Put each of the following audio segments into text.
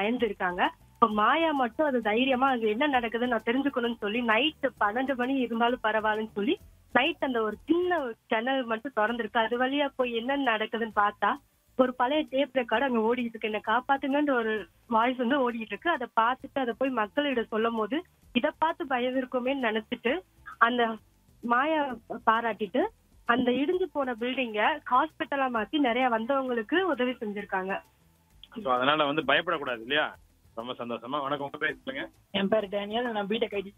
பயந்து இருக்காங்க இப்ப மாயா மட்டும் அது தைரியமா அங்க என்ன நடக்குதுன்னு நான் தெரிஞ்சுக்கணும்னு சொல்லி நைட் பன்னெண்டு மணி இருந்தாலும் பரவாயில்லன்னு சொல்லி நைட் அந்த ஒரு சின்ன ஜன்னல் மட்டும் திறந்திருக்கு அது வழியா போய் என்ன நடக்குதுன்னு பார்த்தா ஒரு பழைய டேப் ரெக்கார்டு அங்க ஓடிட்டு இருக்கு என்ன காப்பாத்துங்கன்ற ஒரு வாய்ஸ் வந்து ஓடிட்டு இருக்கு அதை பார்த்துட்டு அதை போய் மக்களிடம் சொல்லும் போது இதை பார்த்து பயம் இருக்குமேன்னு நினைச்சிட்டு அந்த மாயா பாராட்டிட்டு அந்த இடிஞ்சு போன பில்டிங்க ஹாஸ்பிட்டலா மாத்தி நிறைய வந்தவங்களுக்கு உதவி செஞ்சிருக்காங்க ஸோ அதனால வந்து பயப்படக்கூடாது இல்லையா ரொம்ப சந்தோஷமா வணக்கம் உங்க பேர் சொல்லுங்க என் பேர் டேனியல் நான் பிடெக் ஐடி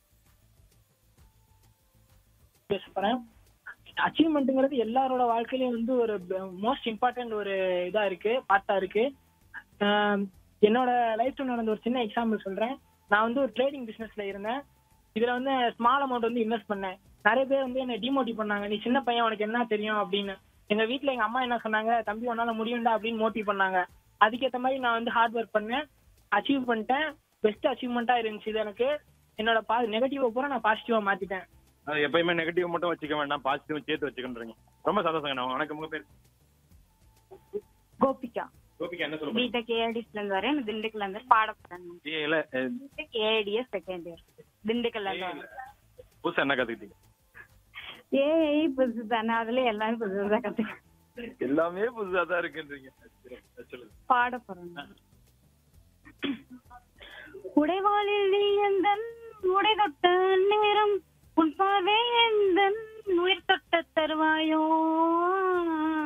பேச போறேன் அச்சீவ்மெண்ட்டுங்கிறது எல்லாரோட வாழ்க்கையிலயும் வந்து ஒரு மோஸ்ட் இம்பார்ட்டன்ட் ஒரு இதா இருக்கு பார்ட்டா இருக்கு ஆஹ் என்னோட லைஃப்ல நடந்த ஒரு சின்ன எக்ஸாம்பிள் சொல்றேன் நான் வந்து ஒரு ட்ரேடிங் பிசினஸ்ல இருந்தேன் இதுல வந்து ஸ்மால் அமௌண்ட் வந்து இன்வெஸ்ட் பண்ணேன் நிறைய பேர் வந்து என்ன டிமோட்டிவ் பண்ணாங்க நீ சின்ன பையன் உனக்கு என்ன தெரியும் அப்படின்னு எங்க வீட்ல எங்க அம்மா என்ன சொன்னாங்க தம்பி உன்னால முடியும்டா அப்படின்னு மோட்டிவ் பண்ணாங்க அதுக்கேற்ற மாதிரி நான் வந்து ஹார்ட் ஒர்க் பண்ணேன் அச்சீவ் பண்ணிட்டேன் பெஸ்ட் அச்சீவ்மெண்ட்டா இருந்துச்சு இது எனக்கு என்னோட பா நெகட்டிவ் பூரா நான் பாசிட்டிவா மாத்திட்டேன் அது எப்பயுமே நெகட்டிவ் மட்டும் வச்சுக்க வேண்டாம் பாசிட்டிவ் சேர்த்து வச்சுக்கன்றீங்க ரொம்ப சந்தோஷங்க வணக்கம் உங்க பேர் கோபிகா கோபிகா என்ன சொல்ல பிடெக் ஏஐடிஸ்ல இருந்து வரேன் நான் திண்டுக்கல்ல இருந்து பாட போறேன் இல்ல பிடெக் ஏஐடிஎஸ் செகண்ட் இயர் திண்டுக்கல்ல இருந்து வரேன் புதுசா என்ன கத்துக்கிட்டீங்க ஏஐ புதுசு தானே அதுல எல்லாரும் புதுசு தான் கத்துக்க எல்லாமே புதுசா தான் இருக்குன்றீங்க சொல்லுங்க பாட போறேன் உடைவாளில் நீ எந்தன் உடை தொட்ட நேரம் உன் பார்வை எந்தன் உயிர் தொட்ட தருவாயோ